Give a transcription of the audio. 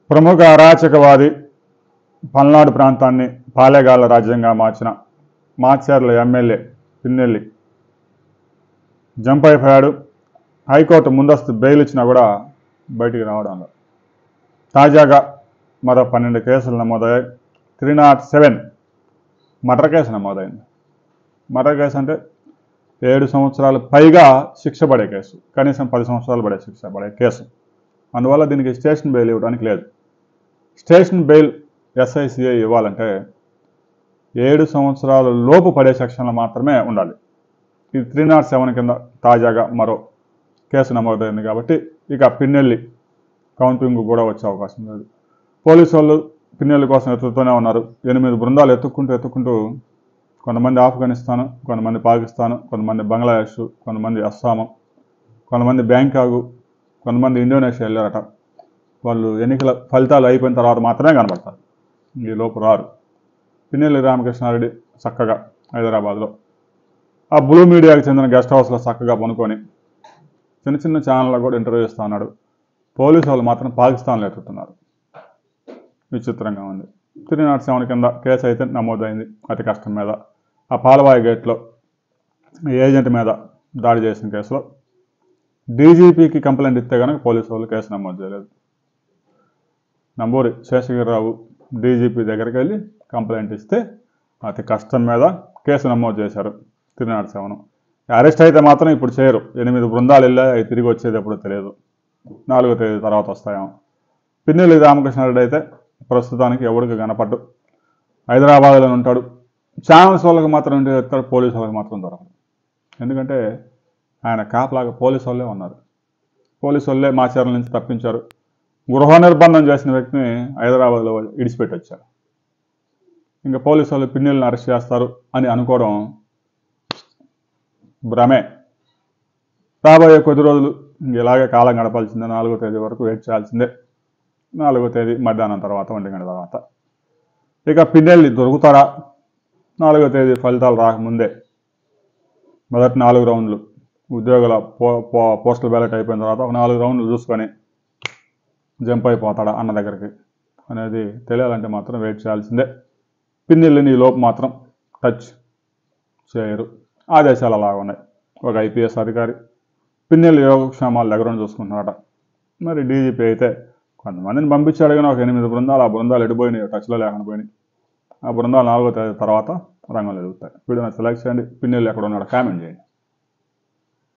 ప్రముఖ అరాచకవాది పల్నాడు ప్రాంతాన్ని పాలేగాల రాజ్యంగా మార్చిన మాచర్ల ఎమ్మెల్యే పిన్నెల్లి జంప్ అయిపోయాడు హైకోర్టు ముందస్తు బెయిల్ ఇచ్చినా కూడా బయటికి రావడంలో తాజాగా మరో పన్నెండు కేసులు నమోదయ్యాయి three not seven murder case నమోదైంది మర్డర్ కేసు అంటే ఏడు సంవత్సరాలు పైగా శిక్ష పడే కేసు కనీసం పది సంవత్సరాలు పడే శిక్ష పడే కేసు అందువల్ల దీనికి స్టేషన్ బెయిల్ ఇవ్వడానికి లేదు స్టేషన్ బెయిల్ ఎస్ఐసిఐ ఇవ్వాలంటే ఏడు సంవత్సరాల లోపు పడే సెక్షన్లు మాత్రమే ఉండాలి ఇది త్రీ నాట్ సెవెన్ కింద తాజాగా మరో కేసు నమోదైంది కాబట్టి ఇక పిన్నెల్లి కౌంటింగ్ కూడా వచ్చే అవకాశం లేదు పోలీసు వాళ్ళు పిన్నెల్లి కోసం ఎత్తుతూనే ఉన్నారు ఎనిమిది బృందాలు ఎత్తుక్కుంటూ ఎత్తుక్కుంటూ కొంతమంది ఆఫ్ఘనిస్తాన్ కొంతమంది పాకిస్తాన్ కొంతమంది బంగ్లాదేశ్ కొంతమంది అస్సాము కొంతమంది బ్యాంకాకు కొంతమంది ఇండోనేషియా వెళ్ళారట వాళ్ళు ఎన్నికల ఫలితాలు అయిపోయిన తర్వాత మాత్రమే కనబడతారు ఈ లోపు రారు పిన్నెల్లి రామకృష్ణారెడ్డి చక్కగా హైదరాబాద్లో ఆ బ్లూ మీడియాకి చెందిన గెస్ట్ హౌస్లో చక్కగా పనుకొని చిన్న చిన్న ఛానల్లో కూడా ఇంటర్వ్యూ ఇస్తా ఉన్నాడు పోలీసు వాళ్ళు మాత్రం పాకిస్తాన్లో ఎత్తుతున్నారు విచిత్రంగా ఉంది త్రీ నాట్ సెవెన్ కింద కేసు అయితే నమోదైంది అతి కష్టం మీద ఆ పాలవాయి గేట్లో ఏజెంట్ మీద దాడి చేసిన కేసులో డీజీపీకి కంప్లైంట్ ఇస్తే కనుక పోలీసు వాళ్ళు కేసు నమోదు చేయలేదు నంబూరి శేషగిరిరావు డీజీపీ దగ్గరికి వెళ్ళి కంప్లైంట్ ఇస్తే అతి కష్టం మీద కేసు నమోదు చేశారు త్రీ నాట్ సెవెన్ అరెస్ట్ అయితే మాత్రం ఇప్పుడు చేయరు ఎనిమిది బృందాలు వెళ్ళాయి అవి తిరిగి వచ్చేది ఎప్పుడు తెలియదు నాలుగో తేదీ తర్వాత వస్తాయేమో పిన్నెల్లి రామకృష్ణారెడ్డి అయితే ప్రస్తుతానికి ఎవరికి కనపడ్డు హైదరాబాద్లో ఉంటాడు ఛానల్స్ వాళ్ళకి మాత్రం ఇంటి ఎత్తాడు పోలీసు వాళ్ళకి మాత్రం దొరకదు ఎందుకంటే ఆయన కాపలాగా పోలీసు వాళ్ళే ఉన్నారు పోలీసు వాళ్ళే మాచారం నుంచి తప్పించారు గృహ నిర్బంధం చేసిన వ్యక్తిని హైదరాబాద్లో ఇడిచిపెట్టి వచ్చారు ఇంకా పోలీసు వాళ్ళు పిన్నెల్ని అరెస్ట్ చేస్తారు అని అనుకోవడం భ్రమే రాబోయే కొద్ది రోజులు ఇంక ఇలాగే కాలం గడపాల్సిందే నాలుగో తేదీ వరకు వెయిట్ చేయాల్సిందే నాలుగో తేదీ మధ్యాహ్నం తర్వాత ఒంటి గంట తర్వాత ఇక పిన్నెల్లి దొరుకుతారా నాలుగో తేదీ ఫలితాలు రాకముందే మొదటి నాలుగు రౌండ్లు ఉద్యోగుల పో పో పోస్టల్ బ్యాలెట్ అయిపోయిన తర్వాత ఒక నాలుగు రౌండ్లు చూసుకొని జంప్ అయిపోతాడా అన్న దగ్గరికి అనేది తెలియాలంటే మాత్రం వెయిట్ చేయాల్సిందే పిన్నెల్లిని ఈ లోపు మాత్రం టచ్ చేయరు ఆదేశాలు అలా ఉన్నాయి ఒక ఐపీఎస్ అధికారి పిన్నెల్లి యోగక్షేమాలు దగ్గర ఉండి చూసుకుంటున్నాడట మరి డీజీపీ అయితే కొంతమందిని పంపించాడు కానీ ఒక ఎనిమిది బృందాలు ఆ బృందాలు ఎడిపోయినాయి టచ్లో లేకుండా పోయినాయి ఆ బృందాలు నాలుగో తేదీ తర్వాత రంగంలో ఎదుగుతాయి వీడియో సెలెక్ట్ చేయండి పిన్నెల్లి ఎక్కడ ఉన్నాడో కామెంట్ చేయండి